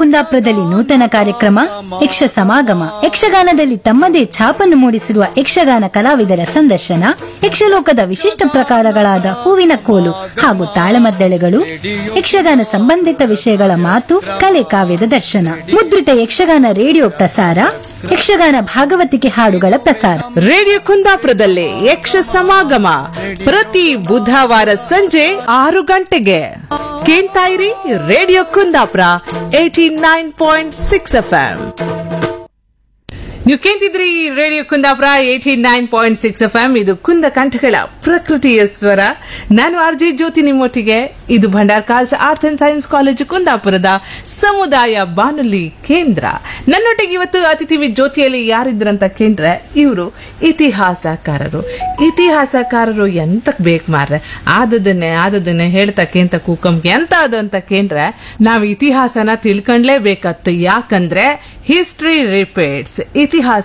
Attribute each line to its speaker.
Speaker 1: ಕುಂದಾಪುರದಲ್ಲಿ ನೂತನ ಕಾರ್ಯಕ್ರಮ ಯಕ್ಷ ಸಮಾಗಮ ಯಕ್ಷಗಾನದಲ್ಲಿ ತಮ್ಮದೇ ಛಾಪನ್ನು ಮೂಡಿಸಿರುವ ಯಕ್ಷಗಾನ ಕಲಾವಿದರ ಸಂದರ್ಶನ ಯಕ್ಷಲೋಕದ ವಿಶಿಷ್ಟ ಪ್ರಕಾರಗಳಾದ ಹೂವಿನ ಕೋಲು ಹಾಗೂ ತಾಳಮದ್ದಳೆಗಳು ಯಕ್ಷಗಾನ ಸಂಬಂಧಿತ ವಿಷಯಗಳ ಮಾತು ಕಲೆ ಕಾವ್ಯದ ದರ್ಶನ ಮುದ್ರಿತ ಯಕ್ಷಗಾನ ರೇಡಿಯೋ ಪ್ರಸಾರ ಯಕ್ಷಗಾನ ಭಾಗವತಿಕೆ ಹಾಡುಗಳ ಪ್ರಸಾರ
Speaker 2: ರೇಡಿಯೋ ಕುಂದಾಪುರದಲ್ಲಿ ಯಕ್ಷ ಸಮಾಗಮ ಪ್ರತಿ ಬುಧವಾರ ಸಂಜೆ ಆರು ಗಂಟೆಗೆ ಕೇಳ್ತಾ ಇರಿ radio Kundapura eighty nine point six F ನೀವು ಕೇಳ್ತಿದ್ರಿ radio Kundapura eighty nine point six F M ಇದು ಕುಂದ ಕಂಠಗಳ ಪ್ರಕೃತಿಯ ಸ್ವರ ನಾನು ಆರ್ ಜೆ ಜ್ಯೋತಿ ನಿಮ್ಮೊಟ್ಟಿಗೆ ಇದು Bhandarkars arts and science college ಕುಂದಾಪುರದ ಸಮುದಾಯ ಬಾನುಲಿ ಕೇಂದ್ರ ನನ್ನೊಟ್ಟಿಗೆ ಇವತ್ತು ಅತಿಥಿ ವಿ ಜ್ಯೋತಿಯಲ್ಲಿ ಯಾರಿದ್ರಂತ ಕೇಂದ್ರೆ ಇವರು ಇತಿಹಾಸಕಾರರು ಇತಿಹಾಸಕಾರರು ಎಂತಕ್ ಬೇಕು ಮಾರ್ರೆ ಆದದನ್ನೇ ಆದದನ್ನೇ ಹೇಳ್ತಾ ಕೇಂತ ಕೂಕಂಗೆ ಎಂತ ಅದು ಅಂತ ಕೇಂದ್ರೆ ನಾವು ಇತಿಹಾಸನ ತಿಳ್ಕೊಂಡ್ಲೇಬೇಕತ್ತು ಯಾಕಂದ್ರೆ ಹಿಸ್ಟ್ರಿ ರಿಪೀಟ್ಸ್ ಇತಿಹಾಸ